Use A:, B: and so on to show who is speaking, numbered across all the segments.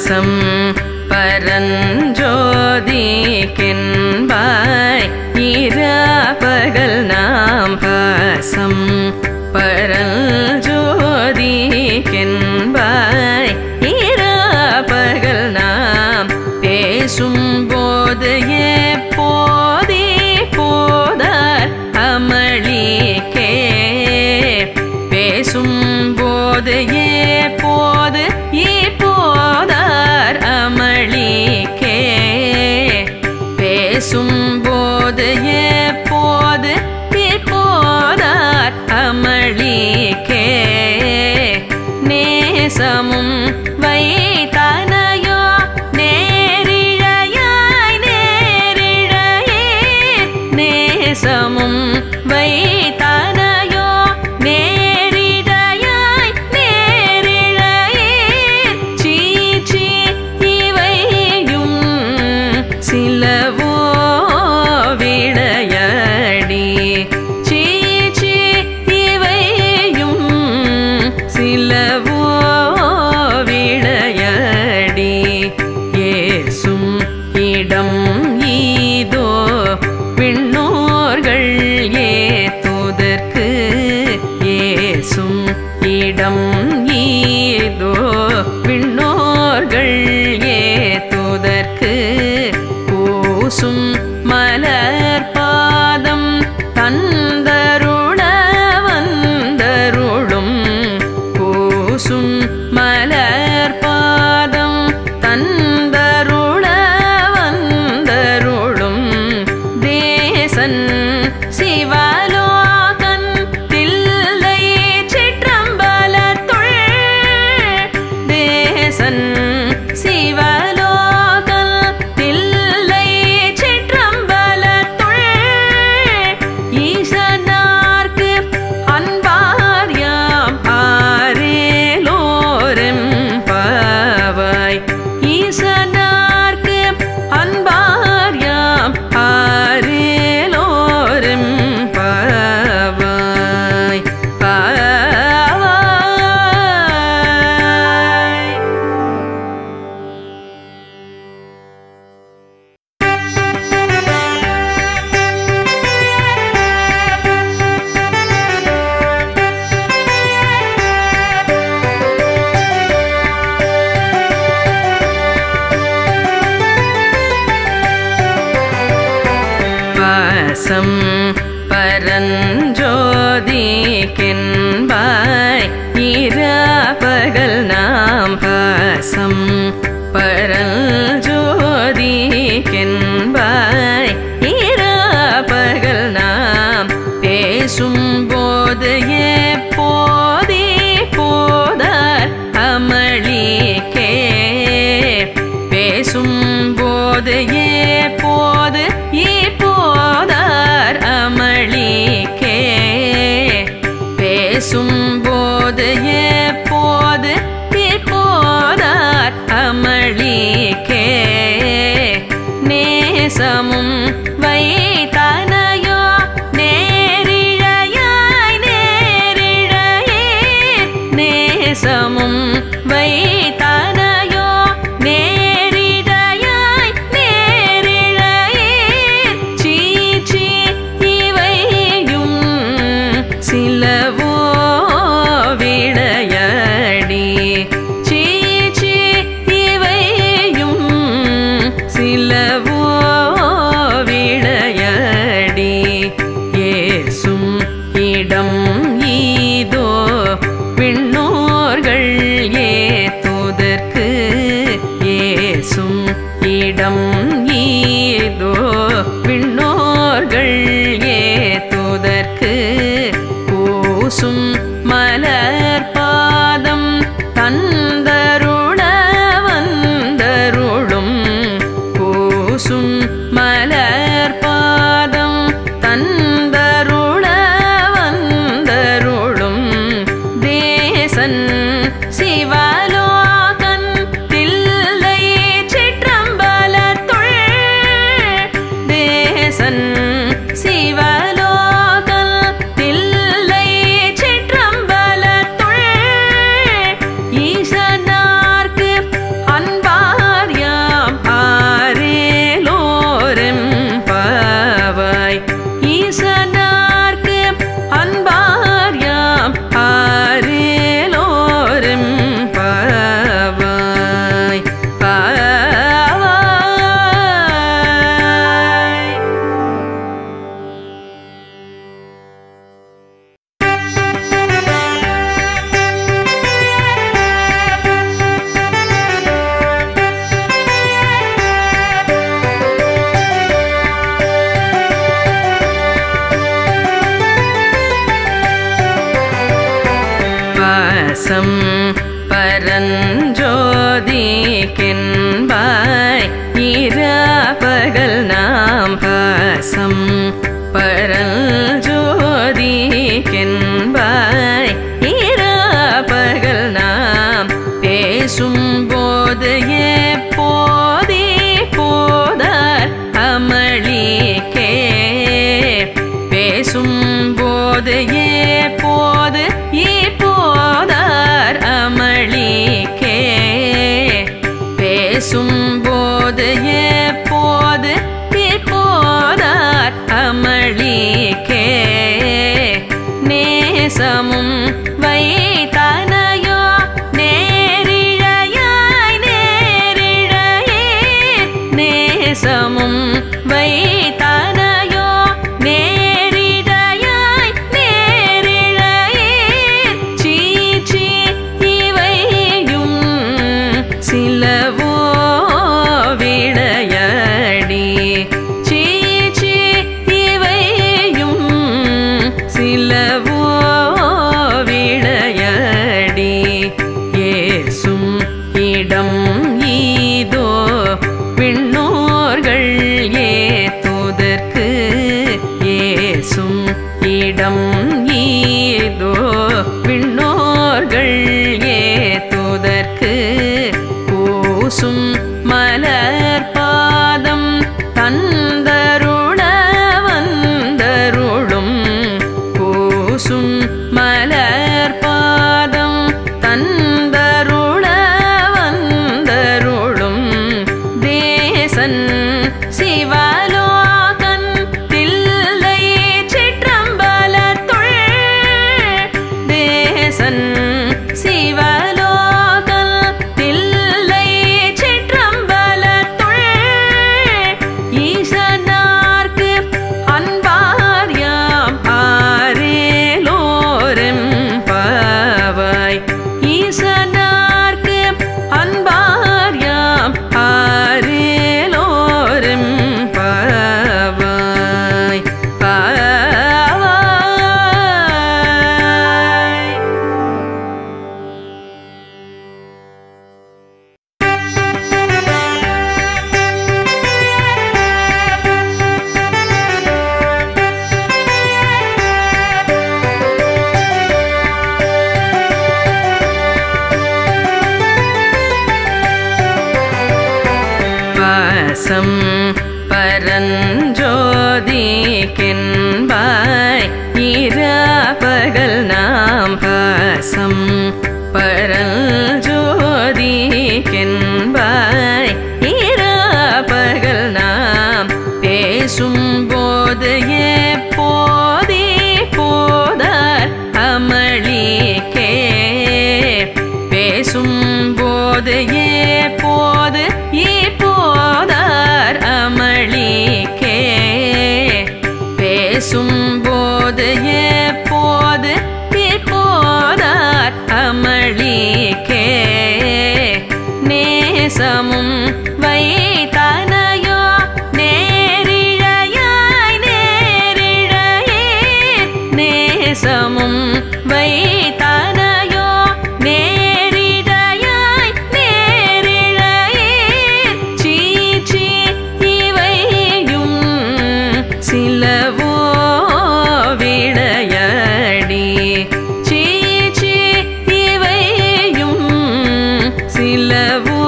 A: பாசம் பரஞ்சோதிக்கென்பாய் இரபகல் நாம் பாசம் பரஞ்சோதிக்கென்பாய் இரபகல் நாம் பேசும்போது எப்போதே போதார் அமளிக்கே பேசும்போது எப்போது இப்போதார் அமளிக்கே பேசும்போது எப்போது இப்போதார் அமளிக்கே நேசமும் வைத்தனையோ நேரிழையாய் நேரிழையே நேசமும் வைத்தனையோ நேரிழையாய் நேரிழையே சீச்சி இவையும் சிலவோ விளையாடி சீச்சி இவையும் சிலவோ விளையாடி ஏசும் இடம் ஈதோ விண்ணோர்கள் ஏத்துதற்கு ஏசும் இடம் ஈதோ விண்ணோர்கள் ஏத்துதற்கு பூசும் மலர் பாதம் தந்தருள வந்தருளும் பூசும் மலர் பாதம் தந்தருள வந்தருளும் தேசன் சிவலோகன் தில்லை சிற்றம்பலத்துள் தேசன் சிவலோகன் தில்லை சிற்றம்பலத்துள் ஈசனார்க்கு அன்பார்யாம் ஆரேலோரெம் பாவாய் ஈசனார்க்கு அன்பார்யாம் ஆரேலோரெம் பாவாய் பாவாய் பாசம் பரஞ்சோதிக்கென்பாய் இரபகல் நாம் பாசம் பரஞ்சோதிக்கென்பாய் இரபகல் நாம் பேசும்போது எப்போதே போதார் அமளிக்கே பேசும்போது எப்போது இப்போதார் அமளிக்கே பேசும்போது எப்போது இப்போதார் அமளிக்கே நேசமும் வைத்தனையோ நேரிழையாய் நேரிழையே நேசமும் வைத்தனையோ நேரிழையாய் நேரிழையே சீச்சி இவையும் சிலவோ விளையாடி சீச்சி இவையும் சிலவோ விளையாடி ஏசும் இடம் ஈதோ விண்ணோர்கள் ஏத்துதற்கு ஏசும் இடம் ஈதோ விண்ணோர்கள் ஏத்துதற்கு பூசும் மலர் பாதம் தந்தருள வந்தருளும் பூசும் மலர் பாதம் தந்தருள வந்தருளும் தேசன் சிவலோகன் தில்லை சிற்றம்பலத்துள் தேசன் சிவலோகன் தில்லை சிற்றம்பலத்துள் ஈசனார்க்கு அன்பா பாசம் பரஞ்சோதிக்கென்பாய் இரபகல் நாம் பாசம் பரஞ்சோதிக்கென்பாய் இரபகல் நாம் பேசும்போது எப்போதே போதார் அமளிக்கே பேசும்போது எப்போது இப்போதார் அமளிக்கே பேசும்போது எப்போது இப்போதார் அமளிக்கே நேசமும் வைத்தனையோ நேரிழையாய் நேரிழையே நேசமும் வைத்தனையோ நேரிழையாய் நேரிழையே சீச்சி இவையும் சிலவோ விளையாடி சீச்சி இவையும் சிலவோ விளையாடி ஏசும் இடம் ஈதோ விண்ணோர்கள் ஏத்துதற்கு ஏசும் இடம் ஈதோ விண்ணோர்கள் ஏத்துதற்கு பூசும் மலர் பாதம் தந்தருள வந்தருளும் பூசும் மலர் பாதம் தந்தருள வந்தருளும் தேசன் சிவலோகன் தில்லை சிற்றம்பலத்துள் தேசன் சிவலோகன் தில்லை சிற்றம்பலத்துள் ஈசனார்க்கு அன்பார்யாம் ஆரேலோரெம் பாவாய் ஈசனார்க்கு அன்பார்யாம் ஆரேலோரெம் பாவாய் பாவாய் பாசம் பரஞ்சோதிக்கென்பாய் இரபகல் நாம் பாசம் பரஞ்சோதிக்கென்பாய் இரபகல் நாம் பேசும்போது எப்போதே போதார் அமளிக்கே பேசும்போது எப்போது இப்போதார் அமளிக்கே பேசும்போது எப்போது இப்போதார் அமளிக்கே நேசமும் வைத்தனையோ நேரிழையாய் நேரிழையே நேசமும் வைத்தனையோ நேரிழையாய் நேரிழையே சீச்சி இவையும் சிலவோ விளையாடி சீச்சி இவையும் சிலவோ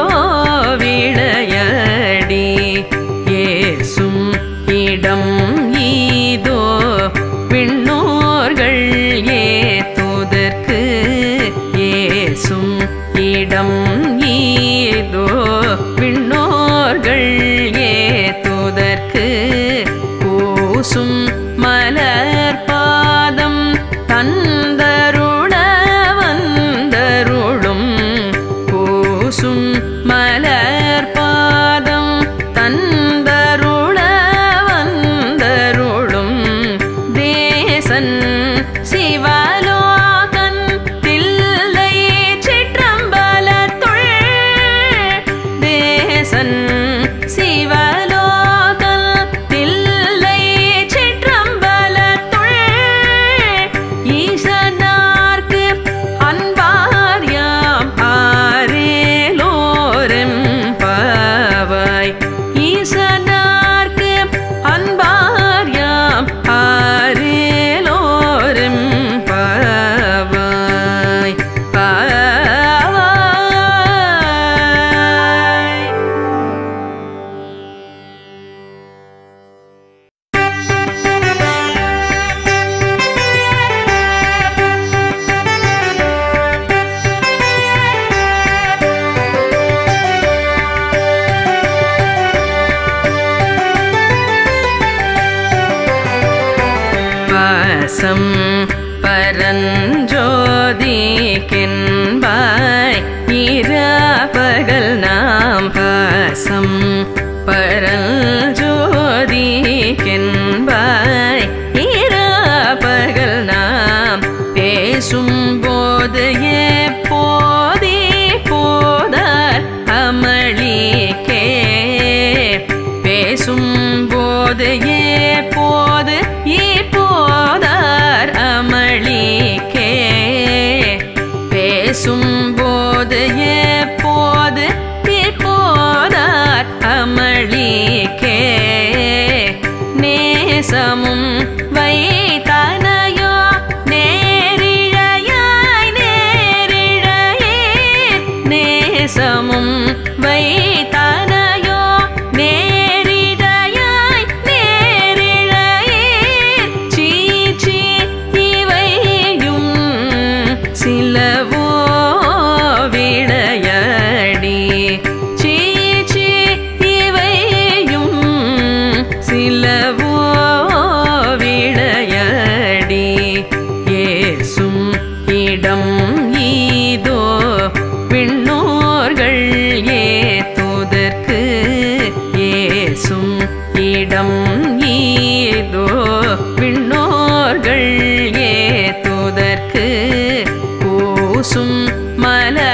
A: விளையாடி ஏசும் இடம் ஈதோ விண்ணோர்கள் ஏத்துதற்கு ஏசும் இடம் ஈதோ விண்ணோர்கள் ஏத்துதற்கு பூசும் மலர் பாதம் தந்தருள வந்தருளும் பூசும் மலர் பாதம் தந்தருள வந்தருளும் தேசன் சிவலோகன் தில்லை சிற்றம்பலத்துள் நேசம் பரஞ்சோதிக்கென்பாய் இரபகல் நாம் பாசம் பரஞ்சோதிக்கென்பாய் இரபகல் நாம் பேசும்போது எப்போதே போதார் அமளிக்கே பேசும்போது எப்போது இப்போதார் அமளிக்கே பேசும்போது எப்போது இப்போதார் அமளிக்கே நேசமும் வைத்தனையோ நேரிழையாய் நேரிழையே நேசமும் வைத்தனையோ நேரிழையாய் நேரிழையே சீச்சி இவையும் சிலவோ விளையாடி சீச்சி இவையும் சிலவோ விளையாடி ஏசும் இடம் ஈதோ விண்ணோர்கள் ஏத்துதற்கு ஏசும் இடம் ஈதோ விண்ணோர்கள் ஏத்துதற்கு பூசும் மலர்